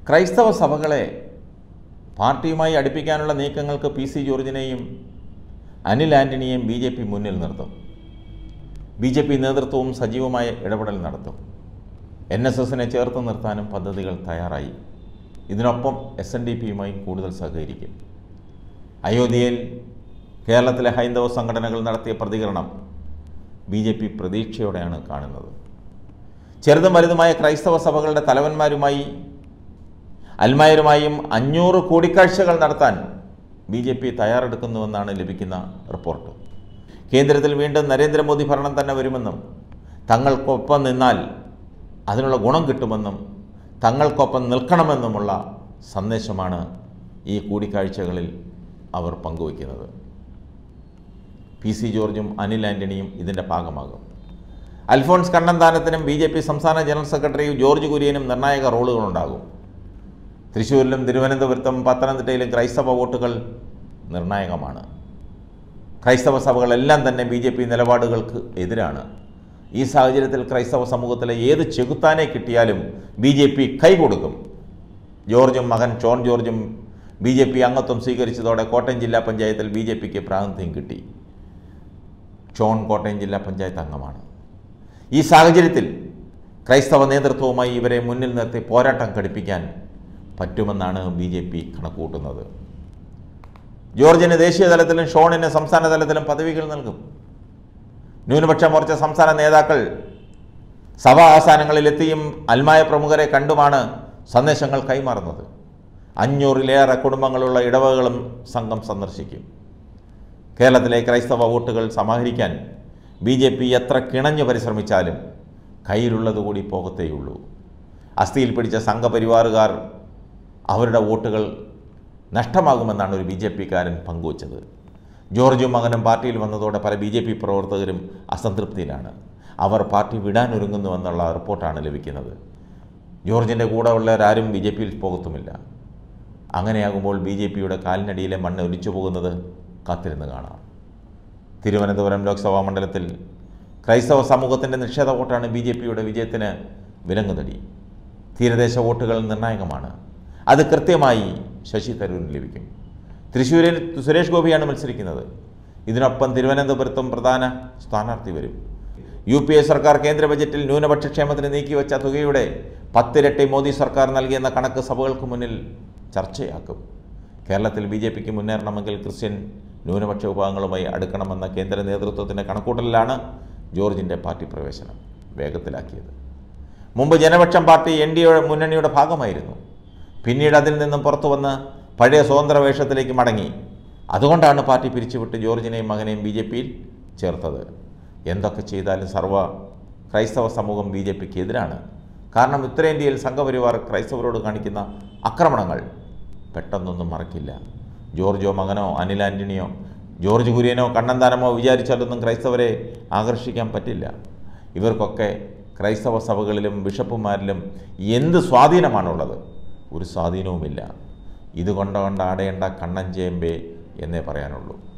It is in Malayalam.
ക്രൈസ്തവ സഭകളെ പാർട്ടിയുമായി അടുപ്പിക്കാനുള്ള നീക്കങ്ങൾക്ക് പി സി ജോർജിനെയും അനിൽ ആൻ്റണിയെയും ബി ജെ പി മുന്നിൽ നിർത്തും ബി ജെ പി നേതൃത്വവും സജീവമായ ഇടപെടൽ നടത്തും എൻ എസ് എസിനെ ചേർത്ത് നിർത്താനും പദ്ധതികൾ തയ്യാറായി ഇതിനൊപ്പം എസ് എൻ ഡി പിയുമായി കൂടുതൽ സഹകരിക്കും അയോധ്യയിൽ കേരളത്തിലെ ഹൈന്ദവ സംഘടനകൾ നടത്തിയ പ്രതികരണം ബി ജെ പി പ്രതീക്ഷയോടെയാണ് കാണുന്നത് ചെറുതും വലുതുമായ ക്രൈസ്തവ സഭകളുടെ തലവന്മാരുമായി അൽമായരുമായും അഞ്ഞൂറ് കൂടിക്കാഴ്ചകൾ നടത്താൻ ബി ജെ പി തയ്യാറെടുക്കുന്നുവെന്നാണ് ലഭിക്കുന്ന റിപ്പോർട്ട് കേന്ദ്രത്തിൽ വീണ്ടും നരേന്ദ്രമോദി ഭരണം തന്നെ വരുമെന്നും തങ്ങൾക്കൊപ്പം നിന്നാൽ അതിനുള്ള ഗുണം കിട്ടുമെന്നും തങ്ങൾക്കൊപ്പം നിൽക്കണമെന്നുമുള്ള സന്ദേശമാണ് ഈ കൂടിക്കാഴ്ചകളിൽ അവർ പങ്കുവയ്ക്കുന്നത് പി സി ജോർജും അനിൽ ആൻ്റണിയും ഇതിൻ്റെ ഭാഗമാകും അൽഫോൺസ് കണ്ണന്താനത്തിനും ബി ജെ പി സംസ്ഥാന ജനറൽ സെക്രട്ടറി ജോർജ് കുര്യനും നിർണായക റോളുകളുണ്ടാകും തൃശ്ശൂരിലും തിരുവനന്തപുരത്തും പത്തനംതിട്ടയിലും ക്രൈസ്തവ വോട്ടുകൾ നിർണായകമാണ് ക്രൈസ്തവ സഭകളെല്ലാം തന്നെ ബി ജെ പി നിലപാടുകൾക്ക് എതിരാണ് ഈ സാഹചര്യത്തിൽ ക്രൈസ്തവ സമൂഹത്തിലെ ഏത് ചെകുത്താനെ കിട്ടിയാലും ബി ജെ പി കൈകൊടുക്കും ജോർജും മകൻ ഷോൺ ജോർജും ബി ജെ പി അംഗത്വം സ്വീകരിച്ചതോടെ കോട്ടയം ജില്ലാ പഞ്ചായത്തിൽ ബി ജെ പിക്ക് പ്രാതിനിധ്യം കിട്ടി ഷോൺ കോട്ടയം ജില്ലാ പഞ്ചായത്ത് അംഗമാണ് ഈ സാഹചര്യത്തിൽ ക്രൈസ്തവ നേതൃത്വവുമായി ഇവരെ മുന്നിൽ നിർത്തി പോരാട്ടം ഘടിപ്പിക്കാൻ പറ്റുമെന്നാണ് ബി ജെ പി കണക്കുകൂട്ടുന്നത് ജോർജിന് ദേശീയ തലത്തിലും ഷോണിന് സംസ്ഥാന തലത്തിലും പദവികൾ നൽകും ന്യൂനപക്ഷ മോർച്ച സംസ്ഥാന നേതാക്കൾ സഭാ ആസ്ഥാനങ്ങളിലെത്തിയും അൽമായ പ്രമുഖരെ കണ്ടുമാണ് സന്ദേശങ്ങൾ കൈമാറുന്നത് അഞ്ഞൂറിലേറെ കുടുംബങ്ങളുള്ള ഇടവകളും സംഘം സന്ദർശിക്കും കേരളത്തിലെ ക്രൈസ്തവ വോട്ടുകൾ സമാഹരിക്കാൻ ബി ജെ പി എത്ര കിണഞ്ഞു പരിശ്രമിച്ചാലും കയ്യിലുള്ളതുകൂടി പോകത്തേയുള്ളൂ അസ്ഥിയിൽ പിടിച്ച സംഘപരിവാറുകാർ അവരുടെ വോട്ടുകൾ നഷ്ടമാകുമെന്നാണ് ഒരു ബി ജെ പിക്കാരൻ പങ്കുവച്ചത് ജോർജും മകനും പാർട്ടിയിൽ വന്നതോടെ പല ബി ജെ പി പ്രവർത്തകരും അസംതൃപ്തിയിലാണ് അവർ പാർട്ടി വിടാനൊരുങ്ങുന്നുവെന്നുള്ള റിപ്പോർട്ടാണ് ലഭിക്കുന്നത് ജോർജിൻ്റെ കൂടെ ഉള്ളവരാരും ബി ജെ പിയിൽ പോകത്തുമില്ല അങ്ങനെയാകുമ്പോൾ ബി ജെ പിയുടെ കാലിനടിയിലെ മണ്ണ് ഒലിച്ചു പോകുന്നത് കാത്തിരുന്ന് കാണാം തിരുവനന്തപുരം ലോക്സഭാ മണ്ഡലത്തിൽ ക്രൈസ്തവ സമൂഹത്തിൻ്റെ നിഷേധ വോട്ടാണ് ബി ജെ പിയുടെ വിജയത്തിന് വിലങ്ങുതടി തീരദേശ വോട്ടുകൾ നിർണായകമാണ് അത് കൃത്യമായി ശശി തരൂരിന് ലഭിക്കും തൃശ്ശൂരിൽ സുരേഷ് ഗോപിയാണ് മത്സരിക്കുന്നത് ഇതിനൊപ്പം തിരുവനന്തപുരത്തും പ്രധാന സ്ഥാനാർത്ഥി വരും യു പി എ സർക്കാർ കേന്ദ്ര ബജറ്റിൽ ന്യൂനപക്ഷ ക്ഷേമത്തിന് നീക്കിവെച്ച തുകയുടെ പത്തിരട്ടി മോദി സർക്കാർ നൽകിയെന്ന കണക്ക് സഭകൾക്ക് മുന്നിൽ ചർച്ചയാക്കും കേരളത്തിൽ ബി ജെ പിക്ക് മുന്നേറണമെങ്കിൽ ക്രിസ്ത്യൻ ന്യൂനപക്ഷ വിഭാഗങ്ങളുമായി അടുക്കണമെന്ന കേന്ദ്ര നേതൃത്വത്തിൻ്റെ കണക്കൂട്ടലിലാണ് ജോർജിൻ്റെ പാർട്ടി പ്രവേശനം വേഗത്തിലാക്കിയത് മുമ്പ് Janapaksham party N D A മുന്നണിയുടെ ഭാഗമായിരുന്നു പിന്നീട് അതിൽ നിന്നും പുറത്തു വന്ന് പഴയ സ്വതന്ത്ര വേഷത്തിലേക്ക് മടങ്ങി അതുകൊണ്ടാണ് പാർട്ടി പിരിച്ചുവിട്ട് ജോർജിനെയും മകനെയും ബി ജെ പിയിൽ ചേർത്തത് എന്തൊക്കെ ചെയ്താലും സർവ്വ ക്രൈസ്തവ സമൂഹം ബി ജെ പിക്ക് എതിരാണ് കാരണം ഉത്തരേന്ത്യയിൽ സംഘപരിവാർ ക്രൈസ്തവരോട് കാണിക്കുന്ന ആക്രമണങ്ങൾ പെട്ടെന്നൊന്നും മറക്കില്ല ജോർജോ മകനോ അനിൽ ആൻ്റണിയോ ജോർജ് കുര്യനോ കണ്ണന്താനമോ വിചാരിച്ചാലൊന്നും ക്രൈസ്തവരെ ആകർഷിക്കാൻ പറ്റില്ല ഇവർക്കൊക്കെ ക്രൈസ്തവ സഭകളിലും ബിഷപ്പുമാരിലും എന്ത് സ്വാധീനമാണുള്ളത് ഒരു സ്വാധീനവുമില്ല ഇതുകൊണ്ടുകൊണ്ട് ആടേണ്ട കണ്ണൻ ചേമ്പേ എന്നേ പറയാനുള്ളൂ